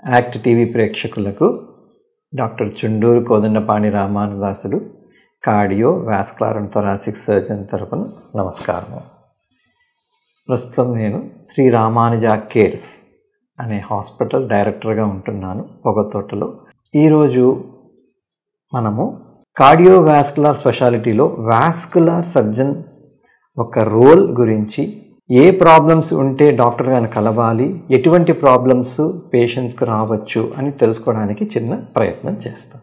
act TV ప్రేక్షకులకు doctor Chunduru Kodandapani Ramanudasudu cardio vascular and thoracic surgeon తరపున నమస్కారం ప్రస్తుతం నేను శ్రీ రామానుజ కేర్స్ అనే హాస్పిటల్ డైరెక్టర్గా ఉంటున్నాను పొగతోటలో ఈరోజు మనము కార్డియోవాస్కులర్ స్పెషాలిటీలో వాస్కులర్ సర్జన్ ఒక రోల్ గురించి ఏ ప్రాబ్లమ్స్ ఉంటే డాక్టర్ గారిని కలవాలి ఎటువంటి ప్రాబ్లమ్స్ పేషెంట్స్కి రావచ్చు అని తెలుసుకోవడానికి చిన్న ప్రయత్నం చేస్తాం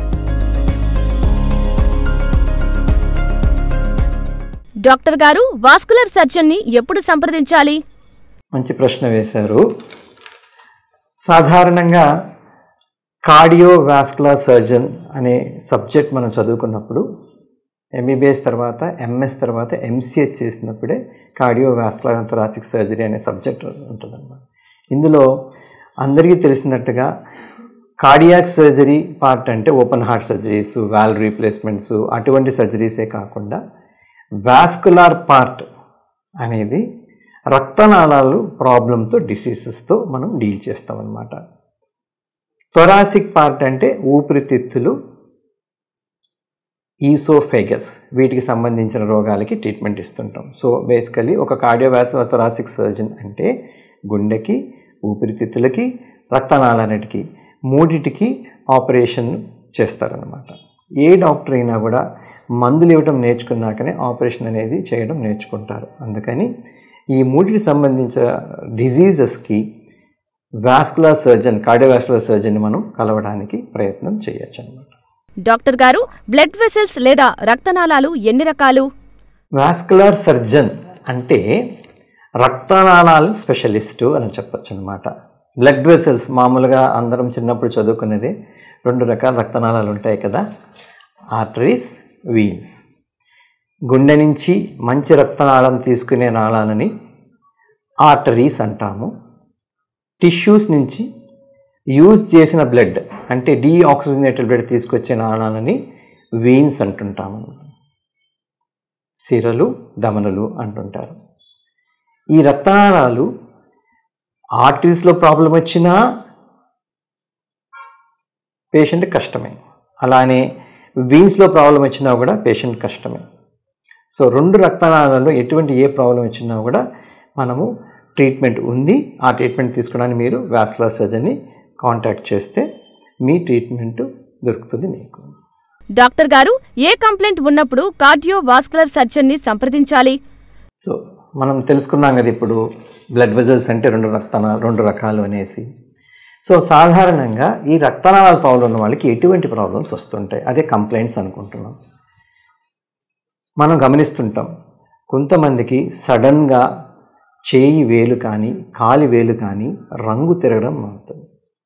డాక్టర్ గారు వాస్కులర్ సర్జన్ని ఎప్పుడు సంప్రదించాలి మంచి ప్రశ్న వేశారు సాధారణంగా కార్డియోవాస్కులర్ సర్జన్ అనే సబ్జెక్ట్ మనం చదువుకున్నప్పుడు ఎంబీబీఎస్ తర్వాత ఎంఎస్ తర్వాత ఎంసీహెచ్ చేసినప్పుడే కార్డియోవాస్కులర్ అండ్ థొరాసిక్ సర్జరీ అనే సబ్జెక్ట్ ఉంటుందన్నమాట ఇందులో అందరికీ తెలిసినట్టుగా కార్డియాక్ సర్జరీ పార్ట్ అంటే open heart surgeries valve replacements అటువంటి సర్జరీసే కాకుండా వాస్కులార్ పార్ట్ అనేది రక్తనాళాలు ప్రాబ్లంతో డిసీజెస్తో మనం డీల్ చేస్తామన్నమాట థొరాసిక్ పార్ట్ అంటే ఊపిరితిత్తులు ఈసోఫెగస్ వీటికి సంబంధించిన రోగాలకి ట్రీట్మెంట్ ఇస్తుంటాం సో బేసికలీ ఒక కార్డియోవాస్కులర్ థొరాసిక్ సర్జన్ అంటే గుండెకి ఊపిరితిత్తులకి రక్తనాళాలన్నిటికీ మూడిటికి ఆపరేషన్ చేస్తారనమాట ఏ డాక్టర్ అయినా కూడా మందులు ఇవ్వటం నేర్చుకున్నాకనే ఆపరేషన్ అనేది చేయడం నేర్చుకుంటారు అందుకని ఈ మూడికి సంబంధించిన డిజీజెస్కి వాస్కులర్ సర్జన్ కార్డియోవాస్కులర్ సర్జన్ మనం కలవడానికి ప్రయత్నం చేయొచ్చు అనమాట డాక్టర్ గారు బ్లడ్ వెసల్స్ లేదా రక్తనాళాలు ఎన్ని రకాలు వాస్కులర్ సర్జన్ అంటే రక్తనాళాల స్పెషలిస్టు అని చెప్పొచ్చు అనమాట బ్లడ్ వెసల్స్ మామూలుగా అందరం చిన్నప్పుడు చదువుకునేది రెండు రకాల రక్తనాళాలు ఉంటాయి కదా ఆర్టరీస్ వీన్స్ గుండె నుంచి మంచి రక్తనాళం తీసుకునే నాళాలని ఆర్టరీస్ అంటాము టిష్యూస్ నుంచి యూజ్ చేసిన బ్లడ్ అంటే డీఆక్సిజనేటెడ్ బ్లడ్ తీసుకొచ్చే నాళాలని వీన్స్ అంటుంటాము సిరలు దమనులు అంటుంటారు ఈ రక్తనాళాలు ఆర్టరీస్లో ప్రాబ్లం వచ్చినా పేషెంట్ కష్టమే అలానే వీన్స్లో ప్రాబ్లం వచ్చినా కూడా పేషెంట్ కష్టమే సో రెండు రక్తనాళాలలో ఎటువంటి ఏ ప్రాబ్లం వచ్చినా కూడా మనము ట్రీట్మెంట్ ఉంది ఆ ట్రీట్మెంట్ తీసుకోవడానికి మీరు వాస్కులర్ సర్జన్ని కాంటాక్ట్ చేస్తే మీ ట్రీట్మెంట్ దొరుకుతుంది మీకు డాక్టర్ గారు ఏ కంప్లైంట్ ఉన్నప్పుడు కార్డియో వాస్కులర్ సర్జన్ని సంప్రదించాలి సో మనం తెలుసుకున్నాం కదా ఇప్పుడు బ్లడ్ వెజల్స్ అంటే రెండు రక్తనా రెండు రకాలు అనేసి సో సాధారణంగా ఈ రక్తనాళాల ప్రాబ్లం ఉన్న వాళ్ళకి ఎటువంటి ప్రాబ్లమ్స్ వస్తుంటాయి అదే కంప్లైంట్స్ అనుకుంటున్నాం మనం గమనిస్తుంటాం కొంతమందికి సడన్గా చేయి వేలు కానీ కాలి వేలు కానీ రంగు తిరగడం అవుతుంది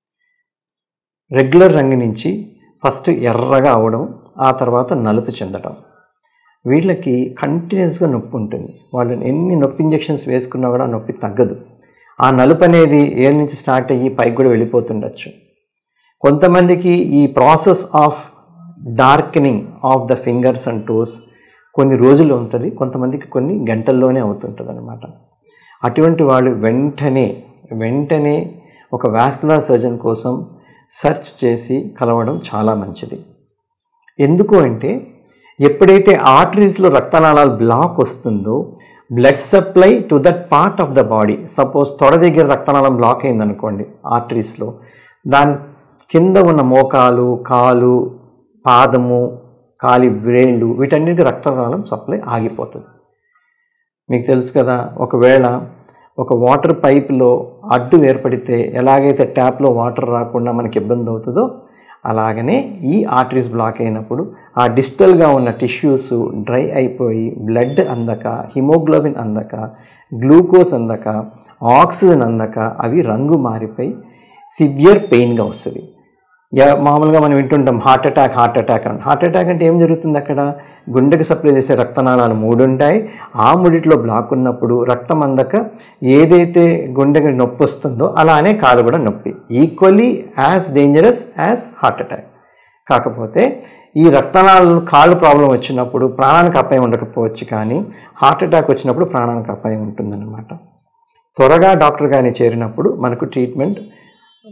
రెగ్యులర్ రంగు నుంచి ఫస్ట్ ఎర్రగా అవడం ఆ తర్వాత నలుపు చెందడం వీళ్ళకి కంటిన్యూస్గా నొప్పి ఉంటుంది వాళ్ళు ఎన్ని నొప్పి ఇంజెక్షన్స్ వేసుకున్నా కూడా నొప్పి తగ్గదు ఆ నలుపు అనేది ఏళ్ళ నుంచి స్టార్ట్ అయ్యి పైకి కూడా వెళ్ళిపోతుండొచ్చు కొంతమందికి ఈ process of darkening of the fingers and toes కొన్ని రోజులు ఉంటుంది కొంతమందికి కొన్ని గంటల్లోనే అవుతుంటుంది అనమాట అటువంటి వాళ్ళు వెంటనే వెంటనే ఒక వాస్కులర్ సర్జన్ కోసం సెర్చ్ చేసి కలవడం చాలా మంచిది ఎందుకు అంటే ఎప్పుడైతే ఆర్టరీస్లో రక్తనాళాలు బ్లాక్ వస్తుందో blood supply to that part of the body suppose తొడ దగ్గర రక్తనాళం బ్లాక్ అయిందనుకోండి ఆర్టరీస్లో దాని కింద ఉన్న మోకాలు కాలు పాదము కాలి వ్రేళ్ళు వీటన్నిటికీ రక్తనాళం సప్లై ఆగిపోతుంది మీకు తెలుసు కదా ఒకవేళ ఒక వాటర్ పైప్లో అడ్డు ఏర్పడితే ఎలాగైతే ట్యాప్లో వాటర్ రాకుండా మనకి ఇబ్బంది అవుతుందో అలాగనే ఈ ఆర్టరీస్ బ్లాక్ అయినప్పుడు ఆ డిజిటల్గా ఉన్న టిష్యూస్ డ్రై అయిపోయి బ్లడ్ అందక హిమోగ్లోబిన్ అందక గ్లూకోజ్ అందక ఆక్సిజన్ అందక అవి రంగు మారిపోయి సివియర్ పెయిన్గా వస్తుంది యా- మామూలుగా మనం వింటుంటాం హార్ట్ అటాక్ హార్ట్ అటాక్ అని హార్ట్ అటాక్ అంటే ఏం జరుగుతుంది అక్కడ గుండెకి సప్లై చేసే రక్తనాళాలు మూడు ఉంటాయి ఆ మూడిట్లో బ్లాక్ ఉన్నప్పుడు రక్తం అందక ఏదైతే గుండెకి నొప్పి వస్తుందో అలానే కాలు కూడా నొప్పి equally as dangerous as heart attack కాకపోతే ఈ రక్తనాళాలు కాళ్ళు ప్రాబ్లం వచ్చినప్పుడు ప్రాణానికి అపాయం ఉండకపోవచ్చు కానీ హార్ట్ అటాక్ వచ్చినప్పుడు ప్రాణానికి అపాయం ఉంటుందన్నమాట త్వరగా డాక్టర్ గారిని చేరినప్పుడు మనకు ట్రీట్మెంట్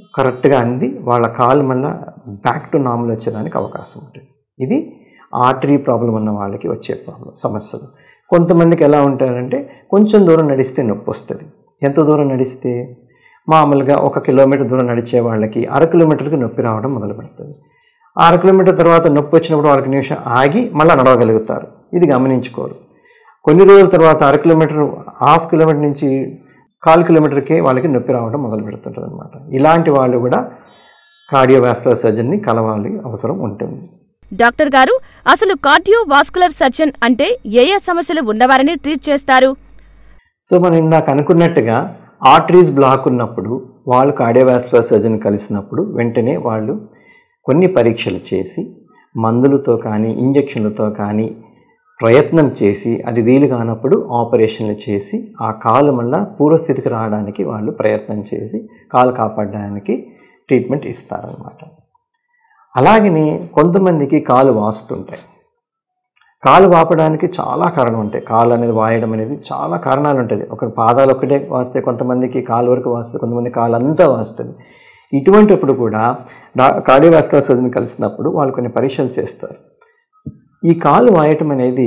కరెక్ట్గా అంది వాళ్ళ కాలు మళ్ళీ బ్యాక్ టు నార్మల్ వచ్చేదానికి అవకాశం ఉంటుంది ఇది ఆర్టరీ ప్రాబ్లం ఉన్న వాళ్ళకి వచ్చే ప్రాబ్లం సమస్యలు కొంతమందికి ఎలా ఉంటారంటే కొంచెం దూరం నడిస్తే నొప్పి వస్తుంది ఎంత దూరం నడిస్తే మామూలుగా ఒక కిలోమీటర్ దూరం నడిచే వాళ్ళకి అర కిలోమీటర్కి నొప్పి రావడం మొదలు పెడుతుంది అర కిలోమీటర్ తర్వాత నొప్పి వచ్చినప్పుడు వాళ్ళకి నిమిషం ఆగి మళ్ళీ నడవగలుగుతారు ఇది గమనించుకోరు కొన్ని రోజుల తర్వాత అర కిలోమీటర్ హాఫ్ కిలోమీటర్ నుంచి కాల్ కిలోమీటర్కే వాళ్ళకి నొప్పి రావడం మొదలు పెడుతుంటుంది అనమాట ఇలాంటి వాళ్ళు కూడా కార్డియోవాస్కులర్ సర్జన్ని కలవాలి అవసరం ఉంటుంది డాక్టర్ గారు అసలు కార్డియో వాస్కులర్ సర్జన్ అంటే ఏ ఏ సమస్యలు ఉన్నవారిని ట్రీట్ చేస్తారు సో మనం ఇందాక అనుకున్నట్టుగా ఆర్టరీస్ బ్లాక్ ఉన్నప్పుడు వాళ్ళు కార్డియోవాస్కులర్ సర్జన్ కలిసినప్పుడు వెంటనే వాళ్ళు కొన్ని పరీక్షలు చేసి మందులతో కానీ ఇంజక్షన్లతో కానీ ప్రయత్నం చేసి అది వీలు కానప్పుడు ఆపరేషన్లు చేసి ఆ కాలు మళ్ళా పూర్వస్థితికి రావడానికి వాళ్ళు ప్రయత్నం చేసి కాలు కాపాడడానికి ట్రీట్మెంట్ ఇస్తారనమాట అలాగనే కొంతమందికి కాలు వాస్తుంటాయి కాలు వాపడానికి చాలా కారణం ఉంటాయి కాలు అనేది వాయడం అనేది చాలా కారణాలు ఉంటుంది ఒక పాదాలు ఒకటే వాస్తే కొంతమందికి కాలు వరకు వాస్తుంది కొంతమంది కాలు అంతా వాస్తుంది ఇటువంటిప్పుడు కూడా డా కార్డియోవాస్కులర్ సర్జన్ కలిసినప్పుడు వాళ్ళు కొన్ని పరీక్షలు చేస్తారు ఈ కాలు వాయటం అనేది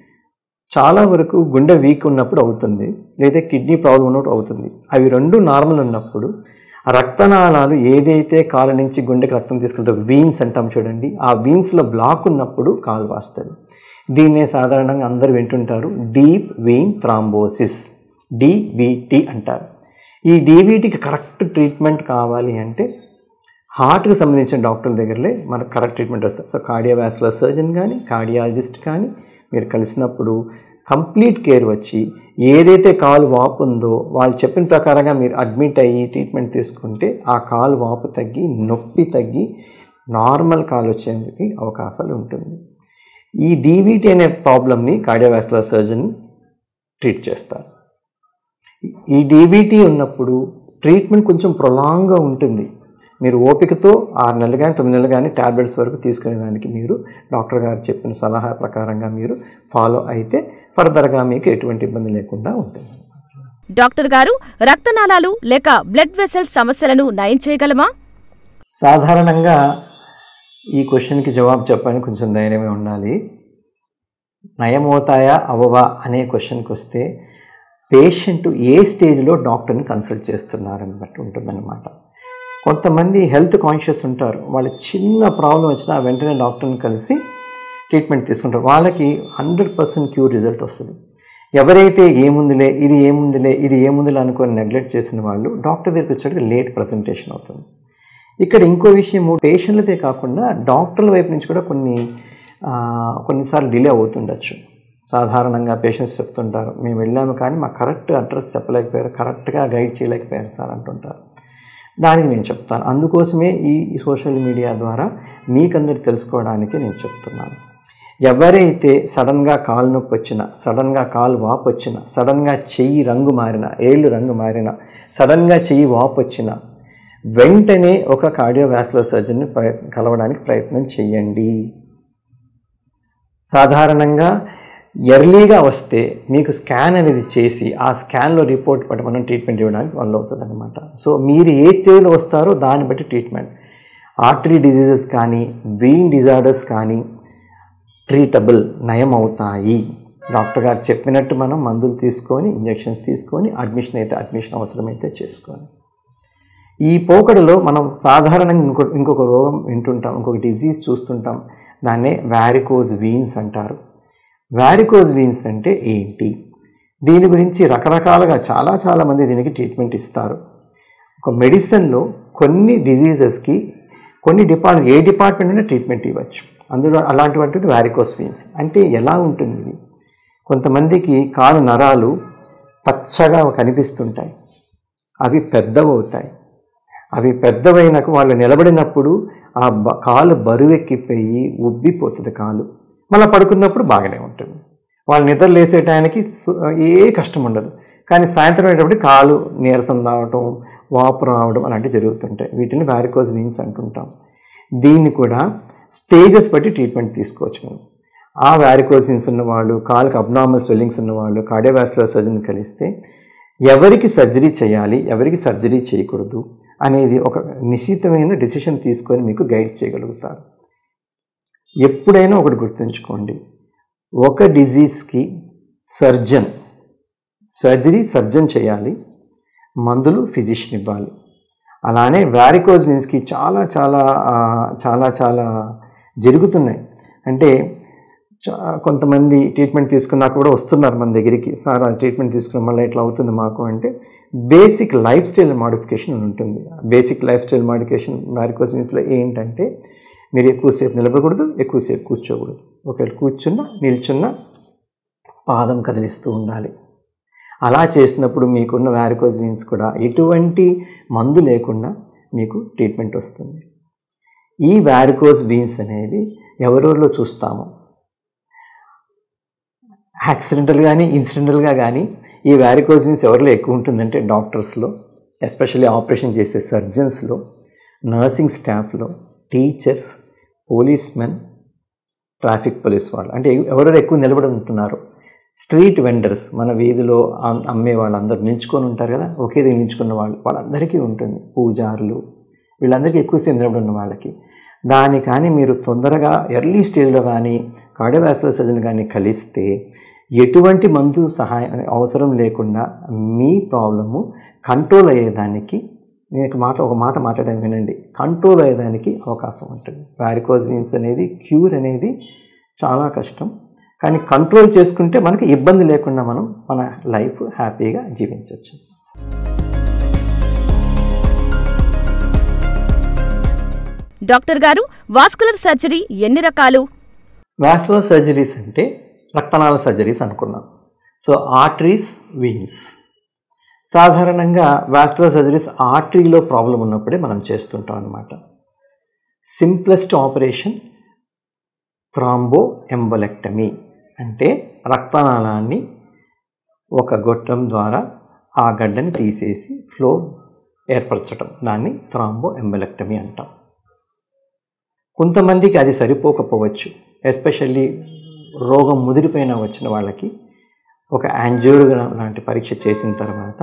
చాలా వరకు గుండె వీక్ ఉన్నప్పుడు అవుతుంది లేదా కిడ్నీ ప్రాబ్లం ఉన్నప్పుడు అవుతుంది అవి రెండు నార్మల్ ఉన్నప్పుడు రక్తనాళాలు ఏదైతే కాలు నుంచి గుండెకి రక్తం తీసుకెళ్తే వీన్స్ అంటాం చూడండి ఆ వీన్స్లో బ్లాక్ ఉన్నప్పుడు కాలు వాస్తుంది దీన్నే సాధారణంగా అందరూ వింటుంటారు డీప్ వీన్ థ్రాంబోసిస్ డివిటి అంటారు ఈ డీవీటీకి కరెక్ట్ ట్రీట్మెంట్ కావాలి అంటే హార్ట్కి సంబంధించిన డాక్టర్ల దగ్గరలే మనకు కరెక్ట్ ట్రీట్మెంట్ వస్తుంది సో కార్డియోవాస్కులర్ సర్జన్ కానీ కార్డియాలజిస్ట్ కానీ మీరు కలిసినప్పుడు కంప్లీట్ కేర్ వచ్చి ఏదైతే కాలు వాపు ఉందో వాళ్ళు చెప్పిన ప్రకారంగా మీరు అడ్మిట్ అయ్యి ట్రీట్మెంట్ తీసుకుంటే ఆ కాలు వాపు తగ్గి నొప్పి తగ్గి నార్మల్ కాలు వచ్చేందుకు అవకాశాలు ఉంటుంది ఈ డీవీటీ అనే ప్రాబ్లమ్ని కార్డియోవాస్కులర్ సర్జన్ ట్రీట్ చేస్తారు ఈ డీబీటీ ఉన్నప్పుడు ట్రీట్మెంట్ కొంచెం ప్రొలాంగ్గా ఉంటుంది మీరు ఓపికతో ఆరు నెలలు కానీ తొమ్మిది నెలలు కానీ ట్యాబ్లెట్స్ వరకు తీసుకునేదానికి మీరు డాక్టర్ గారు చెప్పిన సలహా ప్రకారంగా మీరు ఫాలో అయితే ఫర్దర్గా మీకు ఎటువంటి ఇబ్బంది లేకుండా ఉంటుంది డాక్టర్ గారు రక్తనాళాలు లేక బ్లడ్ వెసల్స్ సమస్యలను నయం చేయగలమా సాధారణంగా ఈ క్వశ్చన్కి జవాబు చెప్పడానికి కొంచెం ధైర్యమే ఉండాలి నయమవుతాయా అవ్వవా అనే క్వశ్చన్కి వస్తే పేషెంట్ ఏ స్టేజ్లో డాక్టర్ని కన్సల్ట్ చేస్తున్నారని బట్టి ఉంటుందన్నమాట కొంతమంది హెల్త్ కాన్షియస్ ఉంటారు వాళ్ళు చిన్న ప్రాబ్లం వచ్చినా వెంటనే డాక్టర్ని కలిసి ట్రీట్మెంట్ తీసుకుంటారు వాళ్ళకి హండ్రెడ్ పర్సెంట్ క్యూర్ రిజల్ట్ వస్తుంది ఎవరైతే ఏముందిలే ఇది ఏముందిలే ఇది ఏముందిలే అనుకొని నెగ్లెక్ట్ చేసిన వాళ్ళు డాక్టర్ దగ్గరికి వచ్చేటికి లేట్ ప్రజెంటేషన్ అవుతుంది ఇక్కడ ఇంకో విషయం పేషెంట్లదే కాకుండా డాక్టర్ల వైపు నుంచి కూడా కొన్ని ఆ, కొన్నిసార్లు డిలే అవుతుండొచ్చు సాధారణంగా పేషెంట్స్ చెప్తుంటారు మేము వెళ్ళాము కానీ మాకు కరెక్ట్ అడ్రస్ చెప్పలేకపోయారు కరెక్ట్గా గైడ్ చేయలేకపోయారు సార్ అంటుంటారు దానికి నేను చెప్తాను అందుకోసమే ఈ సోషల్ మీడియా ద్వారా మీకందరికి తెలుసుకోవడానికి నేను చెప్తున్నాను ఎవరైతే సడన్గా కాలు నొప్పి వచ్చినా సడన్గా కాలు వాపు వచ్చినా సడన్గా చెయ్యి రంగు మారిన ఏళ్ళు రంగు మారిన సడన్గా చెయ్యి వాపు వచ్చినా వెంటనే ఒక కార్డియోవాస్కులర్ సర్జన్ని ప్రయ కలవడానికి ప్రయత్నం చేయండి సాధారణంగా ఎర్లీగా వస్తే మీకు స్కాన్ అనేది చేసి ఆ స్కాన్లో రిపోర్ట్ బట్టి మనం ట్రీట్మెంట్ ఇవ్వడానికి వల్ల అవుతుంది అనమాట సో మీరు ఏ స్టేజ్లో వస్తారో దాన్ని బట్టి ట్రీట్మెంట్ ఆర్టరీ డిజీజెస్ కానీ వెయిన్ డిజార్డర్స్ కానీ ట్రీటబుల్ నయం అవుతాయి డాక్టర్ గారు చెప్పినట్టు మనం మందులు తీసుకొని ఇంజెక్షన్స్ తీసుకొని అడ్మిషన్ అయితే అడ్మిషన్ అవసరమైతే చేసుకొని ఈ పోకడలో మనం సాధారణంగా ఇంకో ఇంకొక రోగం వింటుంటాం ఇంకొక డిజీజ్ చూస్తుంటాం దాన్నే వ్యారికోజ్ వీన్స్ అంటారు వ్యారికోజ్ వీన్స్ అంటే ఏంటి దీని గురించి రకరకాలుగా చాలా చాలా మంది దీనికి ట్రీట్మెంట్ ఇస్తారు ఒక మెడిసిన్లో కొన్ని డిజీజెస్కి కొన్ని డిపార్ట్మెంట్ ఏ డిపార్ట్మెంట్ అయినా ట్రీట్మెంట్ ఇవ్వచ్చు అందులో అలాంటివంటిది వ్యారికోస్ వీన్స్ అంటే ఎలా ఉంటుంది ఇది కొంతమందికి కాలు నరాలు పచ్చగా కనిపిస్తుంటాయి అవి పెద్దవవుతాయి అవి పెద్దవైనకు వాళ్ళు నిలబడినప్పుడు ఆ బ కాలు బరువెక్కిపోయి ఉబ్బిపోతుంది కాలు మళ్ళీ పడుకున్నప్పుడు బాగానే ఉంటుంది వాళ్ళు నిద్ర లేసే టయానికి సు- ఏ కష్టం ఉండదు కానీ సాయంత్రం అయ్యేటప్పుడు కాలు నీరసం రావటం వాపు రావడం అలాంటివి జరుగుతుంటాయి వీటిని వ్యారికోజ్ వీన్స్ అంటుంటాం దీన్ని కూడా స్టేజెస్ బట్టి ట్రీట్మెంట్ తీసుకోవచ్చు మనం ఆ వ్యారికోజ్ వీన్స్ ఉన్నవాళ్ళు కాలుకి అబ్నార్మల్ స్వెల్లింగ్స్ ఉన్నవాళ్ళు కార్డియోవాస్కులర్ సర్జన్ కలిస్తే ఎవరికి సర్జరీ చేయాలి ఎవరికి సర్జరీ చేయకూడదు అనేది ఒక నిశ్చితమైన డెసిషన్ తీసుకొని మీకు గైడ్ చేయగలుగుతారు ఎప్పుడైనా ఒకటి గుర్తుంచుకోండి ఒక డిజీజ్కి సర్జన్ సర్జరీ సర్జన్ చేయాలి మందులు ఫిజిషియన్ ఇవ్వాలి అలానే వ్యారికోజ్ మీన్స్కి చాలా చాలా ఆ, చాలా చాలా జరుగుతున్నాయి అంటే చా- కొంతమంది ట్రీట్మెంట్ తీసుకున్నాక కూడా వస్తున్నారు మన దగ్గరికి సార్ ఆ ట్రీట్మెంట్ తీసుకున్న మళ్ళీ ఇట్లా అవుతుంది మాకు అంటే బేసిక్ లైఫ్ స్టైల్ మాడిఫికేషన్ అని ఉంటుంది basic lifestyle modification varicose మీన్స్లో ఏంటంటే మీరు ఎక్కువసేపు నిలబడకూడదు ఎక్కువసేపు కూర్చోకూడదు ఒకవేళ కూర్చున్నా నిల్చున్నా పాదం కదిలిస్తూ ఉండాలి అలా చేసినప్పుడు మీకున్న వ్యారికోజ్ వీన్స్ కూడా ఎటువంటి మందు లేకుండా మీకు ట్రీట్మెంట్ వస్తుంది ఈ వ్యారికోజ్ వీన్స్ అనేది ఎవరెవరిలో చూస్తాము యాక్సిడెంటల్ కానీ ఇన్సిడెంటల్గా కానీ ఈ వ్యారికోజ్ వీన్స్ ఎవరిలో ఎక్కువ ఉంటుందంటే డాక్టర్స్లో ఎస్పెషల్లీ ఆపరేషన్ చేసే సర్జన్స్లో నర్సింగ్ స్టాఫ్లో teachers policemen traffic police వాళ్ళు అంటే ఎవరెవరు ఎక్కువ నిలబడి ఉంటున్నారు స్ట్రీట్ వెండర్స్ మన వీధిలో అమ్- అమ్మే వాళ్ళందరూ నిల్చుకొని ఉంటారు కదా ఒకే దగ్గర నిల్చుకున్న వాళ్ళు వాళ్ళందరికీ ఉంటుంది పూజారులు వీళ్ళందరికీ ఎక్కువసేపు నిలబడి ఉన్న వాళ్ళకి దాని కానీ మీరు తొందరగా ఎర్లీ స్టేజ్లో కానీ కార్డియోవాస్కులర్ సర్జన్ కానీ కలిస్తే ఎటువంటి మందు సహాయం అవసరం లేకుండా మీ ప్రాబ్లము కంట్రోల్ అయ్యేదానికి నేను ఒక మాట ఒక మాట మాట్లాడడం వినండి కంట్రోల్ అయ్యేదానికి అవకాశం ఉంటుంది వారికోజ్ వీన్స్ అనేది క్యూర్ అనేది చాలా కష్టం కానీ కంట్రోల్ చేసుకుంటే మనకి ఇబ్బంది లేకుండా మనం మన లైఫ్ హ్యాపీగా జీవించవచ్చు డాక్టర్ గారు వాస్కులర్ సర్జరీ ఎన్ని రకాలు వాస్కులర్ సర్జరీస్ అంటే రక్తనాళ సర్జరీస్ అనుకున్నాం సో ఆర్టరీస్ వీన్స్ సాధారణంగా వాస్కులర్ సర్జరీస్ ఆర్టరీలో ప్రాబ్లం ఉన్నప్పుడే మనం చేస్తుంటాం అన్నమాట సింప్లెస్ట్ ఆపరేషన్ థ్రాంబో ఎంబలెక్టమీ అంటే రక్తనాళాన్ని ఒక గొట్టం ద్వారా ఆ గడ్డని తీసేసి ఫ్లో ఏర్పరచటం దాన్ని థ్రాంబో ఎంబలెక్టమీ అంటాం కొంతమందికి అది సరిపోకపోవచ్చు ఎస్పెషల్లీ రోగం ముదిరిపోయిన వచ్చిన వాళ్ళకి ఒక యాంజియోగ్రామ్ లాంటి పరీక్ష చేసిన తర్వాత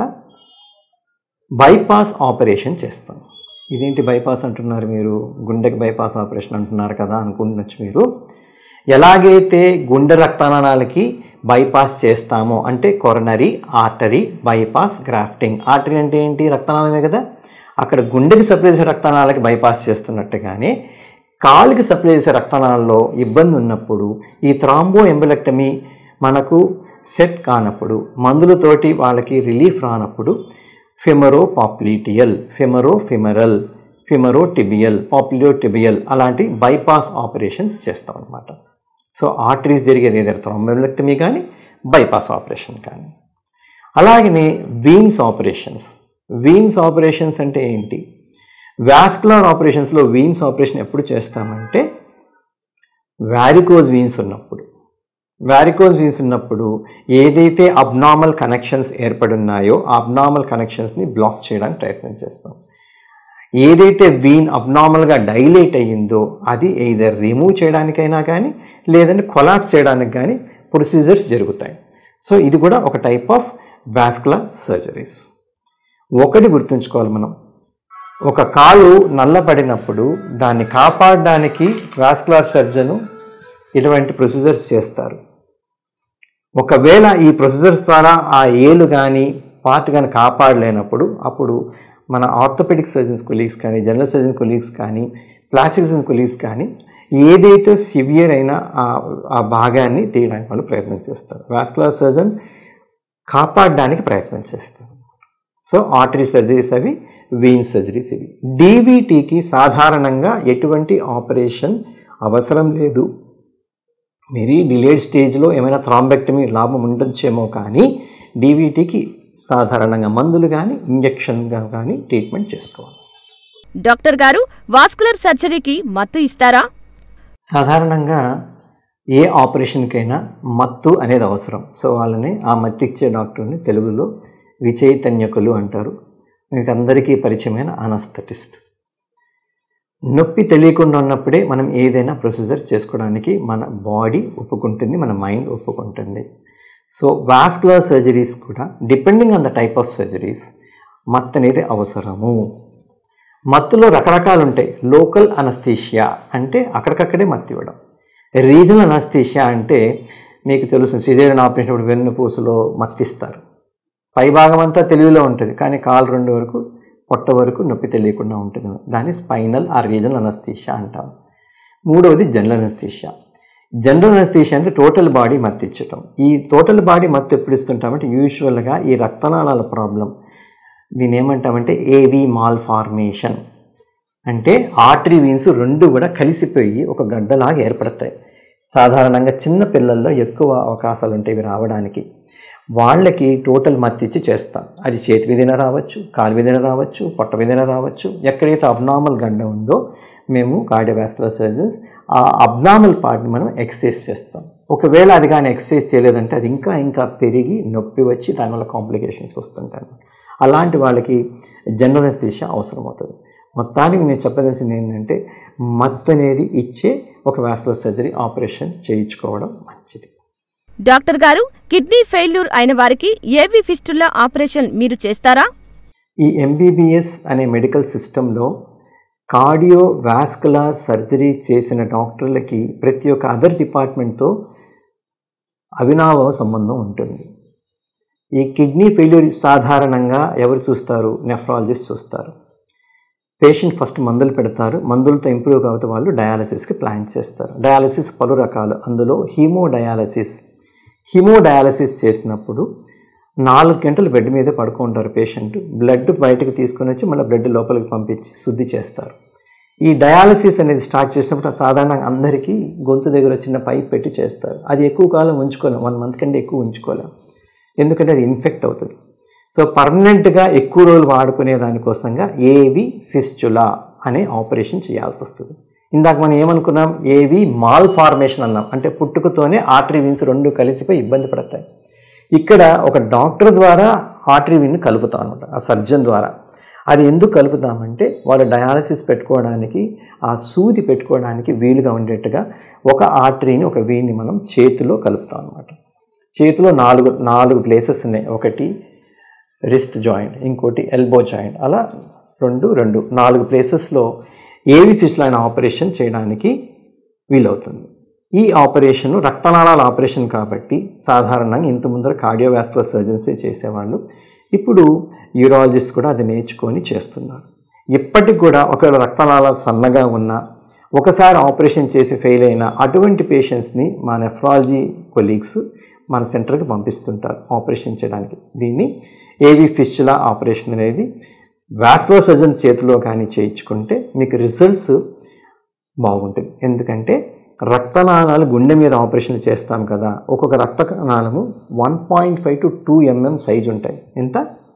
బైపాస్ ఆపరేషన్ చేస్తాం ఇదేంటి బైపాస్ అంటున్నారు మీరు గుండెకి బైపాస్ ఆపరేషన్ అంటున్నారు కదా అనుకుంటున్నచ్చు మీరు ఎలాగైతే గుండె రక్తనాళాలకి బైపాస్ చేస్తామో అంటే coronary artery bypass grafting artery అంటే ఏంటి రక్తనాళమే కదా అక్కడ గుండెకి సప్లై చేసే రక్తనాళాలకి బైపాస్ చేస్తున్నట్టుగానే కాలుకి సప్లై చేసే రక్తనాళాల్లో ఇబ్బంది ఉన్నప్పుడు ఈ థ్రాంబో ఎంబలెక్టమీ మనకు సెట్ కానప్పుడు మందులతోటి వాళ్ళకి రిలీఫ్ రానప్పుడు femoro popliteal femoro femoral femoro tibial popliteo tibial అలాంటి బైపాస్ ఆపరేషన్స్ చేస్తాం అనమాట సో ఆర్టరీస్ జరిగేది ఏదైనా థ్రాంబోలెక్టమీ కానీ బైపాస్ ఆపరేషన్ కానీ అలాగనే వీన్స్ ఆపరేషన్స్ వీన్స్ ఆపరేషన్స్ అంటే ఏంటి వాస్కులర్ ఆపరేషన్స్లో వీన్స్ ఆపరేషన్ ఎప్పుడు చేస్తామంటే వ్యారికోజ్ వీన్స్ ఉన్నప్పుడు వ్యారికోజ్ వీన్స్ ఉన్నప్పుడు ఏదైతే అబ్నార్మల్ కనెక్షన్స్ ఏర్పడున్నాయో ఆ అబ్నార్మల్ కనెక్షన్స్ని బ్లాక్ చేయడానికి ప్రయత్నం చేస్తాం ఏదైతే వీన్ అబ్నార్మల్గా డైలేట్ అయ్యిందో అది ఎయిదర్ రిమూవ్ చేయడానికైనా కానీ లేదంటే కొలాప్స్ చేయడానికి కానీ ప్రొసీజర్స్ జరుగుతాయి సో ఇది కూడా ఒక టైప్ ఆఫ్ వాస్కులర్ సర్జరీస్ ఒకటి గుర్తుంచుకోవాలి మనం ఒక కాలు నల్లబడినప్పుడు దాన్ని కాపాడడానికి వాస్కులర్ సర్జను ఇటువంటి ప్రొసీజర్స్ చేస్తారు ఒకవేళ ఈ ప్రొసీజర్స్ ద్వారా ఆ ఏలు కానీ పార్ట్ కానీ కాపాడలేనప్పుడు అప్పుడు మన ఆర్థోపెడిక్ సర్జన్స్ కొలీగ్స్ కానీ జనరల్ సర్జన్ కొలీగ్స్ కానీ ప్లాస్టిక్ సర్జన్ కొలీగ్స్ కానీ ఏదైతే సివియర్ అయినా ఆ- ఆ భాగాన్ని తీయడానికి వాళ్ళు ప్రయత్నం చేస్తారు వాస్కులర్ సర్జన్ కాపాడడానికి ప్రయత్నం చేస్తారు సో ఆర్టరీ సర్జరీస్ అవి వీన్ సర్జరీస్ ఇవి డీవీటీకి సాధారణంగా ఎటువంటి ఆపరేషన్ అవసరం లేదు మెరీ డిలేడ్ స్టేజ్లో ఏమైనా థ్రాంబెక్టమీ లాభం ఉండొచ్చేమో కానీ డీవీటీకి సాధారణంగా మందులు కానీ ఇంజక్షన్గా కానీ ట్రీట్మెంట్ చేసుకోవాలి డాక్టర్ గారు వాస్కులర్ సర్జరీకి మత్తు ఇస్తారా సాధారణంగా ఏ ఆపరేషన్కైనా మత్తు అనేది అవసరం సో వాళ్ళని ఆ మత్తు ఇచ్చే డాక్టర్ని తెలుగులో విచైతన్యకులు అంటారు మీకు అందరికీ పరిచయమైన అనస్థటిస్ట్ నొప్పి తెలియకుండా ఉన్నప్పుడే మనం ఏదైనా ప్రొసీజర్ చేసుకోవడానికి మన బాడీ ఒప్పుకుంటుంది మన మైండ్ ఒప్పుకుంటుంది సో వాస్కులర్ సర్జరీస్ కూడా depending on the type of surgeries మత్ అనేది అవసరము మత్తులో రకరకాలు ఉంటాయి లోకల్ అనస్థీషియా అంటే అక్కడికక్కడే మత్తు ఇవ్వడం రీజనల్ అనస్థీషియా అంటే మీకు తెలుసు సిజేరియన్ ఆపరేషన్ ఇప్పుడు వెన్నుపూసలో మత్తిస్తారు పై భాగం అంతా తెలివిలో ఉంటుంది కానీ కాలు రెండు వరకు పొట్ట వరకు నొప్పి తెలియకుండా ఉంటుంది దాన్ని స్పైనల్ ఆ రీజనల్ అనస్థీషియా అంటాం మూడవది జనరల్ అనస్థీషియా జనరల్ అనస్థీషియా అంటే టోటల్ బాడీ మత్తు ఇచ్చటం ఈ టోటల్ బాడీ మత్తు ఎప్పుడు ఇస్తుంటామంటే యూజువల్గా ఈ రక్తనాళాల ప్రాబ్లం దీన్ని ఏమంటామంటే ఏవి మాల్ ఫార్మేషన్ అంటే ఆర్టరీ వీన్స్ రెండు కూడా కలిసిపోయి ఒక గడ్డలాగా ఏర్పడతాయి సాధారణంగా చిన్న పిల్లల్లో ఎక్కువ అవకాశాలు ఉంటాయి ఇవి రావడానికి వాళ్ళకి టోటల్ మత్తిచ్చి చేస్తాం అది చేతి మీదైనా రావచ్చు కాలు మీదైనా రావచ్చు పొట్ట మీదైనా రావచ్చు ఎక్కడైతే అబ్నార్మల్ గడ్డ ఉందో మేము కార్డియోవాస్కులర్ సర్జన్స్ ఆ అబ్నార్మల్ పార్ట్ని మనం ఎక్సర్సైజ్ చేస్తాం ఒకవేళ అది కానీ ఎక్సర్సైజ్ చేయలేదంటే అది ఇంకా ఇంకా పెరిగి నొప్పి వచ్చి దానివల్ల కాంప్లికేషన్స్ వస్తుంటాయి అలాంటి వాళ్ళకి జనరల్ అనస్థీషియా అవసరం అవుతుంది మొత్తానికి నేను చెప్పదలసింది ఏంటంటే మత్తు అనేది ఇచ్చే ఒక వాస్కులర్ సర్జరీ ఆపరేషన్ చేయించుకోవడం మంచిది డాక్టర్ గారు కిడ్నీ ఫెయిల్యూర్ అయిన వారికి ఏవి ఫిస్టులా ఆపరేషన్ మీరు చేస్తారా ఈ ఎంబీబీఎస్ అనే మెడికల్ సిస్టంలో కార్డియో వాస్కులర్ సర్జరీ చేసిన డాక్టర్లకి ప్రతి ఒక్క అదర్ డిపార్ట్మెంట్తో అవినావ సంబంధం ఉంటుంది ఈ కిడ్నీ ఫెయిల్యూర్ సాధారణంగా ఎవరు చూస్తారు నెఫ్రాలజిస్ట్ చూస్తారు పేషెంట్ ఫస్ట్ మందులు పెడతారు మందులతో ఇంప్రూవ్ కాకపోతే వాళ్ళు డయాలసిస్కి ప్లాన్ చేస్తారు డయాలసిస్ పలు రకాలు అందులో హీమో డయాలసిస్ హీమో డయాలసిస్ చేసినప్పుడు నాలుగు గంటలు బెడ్ మీదే పడుకుంటారు పేషెంట్ బ్లడ్ బయటకు తీసుకొని వచ్చి మళ్ళీ బ్లడ్ లోపలికి పంపించి శుద్ధి చేస్తారు ఈ డయాలసిస్ అనేది స్టార్ట్ చేసినప్పుడు సాధారణంగా అందరికీ గొంతు దగ్గర చిన్న పైప్ పెట్టి చేస్తారు అది ఎక్కువ కాలం ఉంచుకోలేం వన్ మంత్ కంటే ఎక్కువ ఉంచుకోలేం ఎందుకంటే అది ఇన్ఫెక్ట్ అవుతుంది సో పర్మనెంట్గా ఎక్కువ రోజులు వాడుకునే దానికోసంగా ఏవి ఫిస్చులా అనే ఆపరేషన్ చేయాల్సి వస్తుంది ఇందాక మనం ఏమనుకున్నాం ఏవి మాల్ ఫార్మేషన్ అన్నాం అంటే పుట్టుకతోనే ఆర్టరీ వీన్స్ రెండు కలిసిపోయి ఇబ్బంది పడతాయి ఇక్కడ ఒక డాక్టర్ ద్వారా ఆర్టరీ వీన్ని కలుపుతాం అనమాట ఆ సర్జన్ ద్వారా అది ఎందుకు కలుపుతామంటే వాళ్ళు డయాలసిస్ పెట్టుకోవడానికి ఆ సూది పెట్టుకోవడానికి వీలుగా ఉండేట్టుగా ఒక ఆర్టరీని ఒక వీన్ని మనం చేతిలో కలుపుతాం అనమాట చేతిలో నాలుగు నాలుగు ప్లేసెస్ ఉన్నాయి ఒకటి రిస్ట్ జాయింట్ ఇంకోటి ఎల్బో జాయింట్ అలా రెండు రెండు నాలుగు ప్లేసెస్లో ఏవి ఫిష్లైన ఆపరేషన్ చేయడానికి వీలవుతుంది ఈ ఆపరేషన్ రక్తనాళాల ఆపరేషన్ కాబట్టి సాధారణంగా ఇంత ముందర కార్డియోవాస్కులర్ సర్జన్సే చేసేవాళ్ళు ఇప్పుడు యూరాలజిస్ట్ కూడా అది నేర్చుకొని చేస్తున్నారు ఇప్పటికి కూడా ఒకవేళ రక్తనాళాలు సన్నగా ఉన్నా ఒకసారి ఆపరేషన్ చేసి ఫెయిల్ అయిన అటువంటి పేషెంట్స్ని మా నెఫ్రాలజీ కొలీగ్స్ మన సెంటర్కి పంపిస్తుంటారు ఆపరేషన్ చేయడానికి దీన్ని ఏవి ఫిస్చులా ఆపరేషన్ అనేది వాస్కులర్ సర్జన్ చేతిలో కానీ చేయించుకుంటే మీకు రిజల్ట్స్ బాగుంటుంది ఎందుకంటే రక్తనాళాలు గుండె మీద ఆపరేషన్ చేస్తాం కదా ఒక్కొక్క రక్తనాళము one point five to two mm size ఉంటాయి ఎంత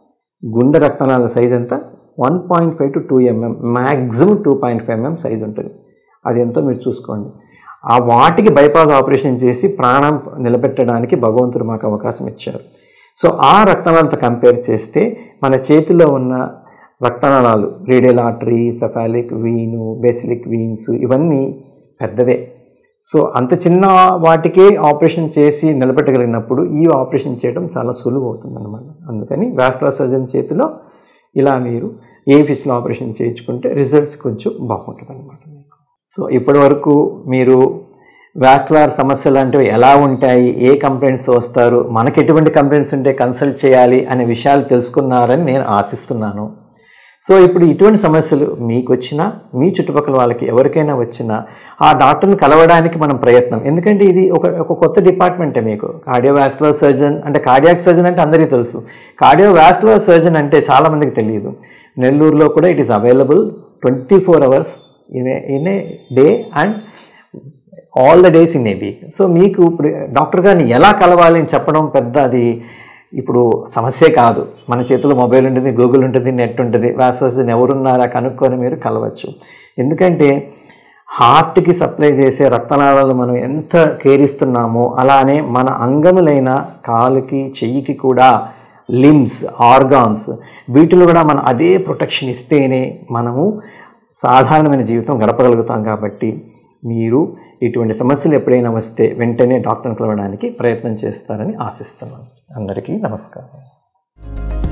గుండె రక్తనాళాల సైజ్ ఎంత one point five to two mm maximum two point five mm size ఉంటుంది అది ఎంతో మీరు చూసుకోండి ఆ వాటికి బైపాస్ ఆపరేషన్ చేసి ప్రాణం నిలబెట్టడానికి భగవంతుడు మాకు అవకాశం ఇచ్చారు సో ఆ రక్తనాళాలతో కంపేర్ చేస్తే మన చేతిలో ఉన్న రక్తనాళాలు radial artery cephalic vein basilic veins ఇవన్నీ పెద్దవే సో అంత చిన్న వాటికే ఆపరేషన్ చేసి నిలబెట్టగలిగినప్పుడు ఈ ఆపరేషన్ చేయడం చాలా సులువు అవుతుంది అనమాట అందుకని వాస్కులర్ సర్జన్ చేతిలో ఇలా మీరు ఏ ఫిస్లో ఆపరేషన్ చేయించుకుంటే రిజల్ట్స్ కొంచెం బాగుంటుంది అనమాట మీకు సో ఇప్పటి వరకు మీరు వాస్కులర్ సమస్యలు అంటే ఎలా ఉంటాయి ఏ కంప్లైంట్స్ వస్తారు మనకి ఎటువంటి కంప్లైంట్స్ ఉంటే కన్సల్ట్ చేయాలి అనే విషయాలు తెలుసుకున్నారని నేను ఆశిస్తున్నాను సో ఇప్పుడు ఇటువంటి సమస్యలు మీకు వచ్చినా మీ చుట్టుపక్కల వాళ్ళకి ఎవరికైనా వచ్చినా ఆ డాక్టర్ని కలవడానికి మనం ప్రయత్నం ఎందుకంటే ఇది ఒక ఒక కొత్త డిపార్ట్మెంటే మీకు కార్డియోవాస్కులర్ సర్జన్ అంటే కార్డియాక్ సర్జన్ అంటే అందరికీ తెలుసు కార్డియోవాస్కులర్ సర్జన్ అంటే చాలామందికి తెలియదు నెల్లూరులో కూడా it is available twenty four hours in a in a day and all the days in a week so మీకు ఇప్పుడు డాక్టర్ గారిని ఎలా కలవాలి అని చెప్పడం పెద్ద అది ఇప్పుడు సమస్యే కాదు మన చేతిలో మొబైల్ ఉంటుంది గూగుల్ ఉంటుంది నెట్ ఉంటుంది వ్యాసర్జన్ ఎవరున్నారా కనుక్కొని మీరు కలవచ్చు ఎందుకంటే హార్ట్కి సప్లై చేసే రక్తనాళాలు మనం ఎంత కేర్ ఇస్తున్నామో అలానే మన అంగములైన కాలుకి చెయ్యికి కూడా లిమ్స్ ఆర్గాన్స్ వీటిలో కూడా మనం అదే ప్రొటెక్షన్ ఇస్తేనే మనము సాధారణమైన జీవితం గడపగలుగుతాం కాబట్టి మీరు ఇటువంటి సమస్యలు ఎప్పుడైనా వస్తే వెంటనే డాక్టర్ని కలవడానికి ప్రయత్నం చేస్తారని ఆశిస్తున్నాను అందరికీ నమస్కారం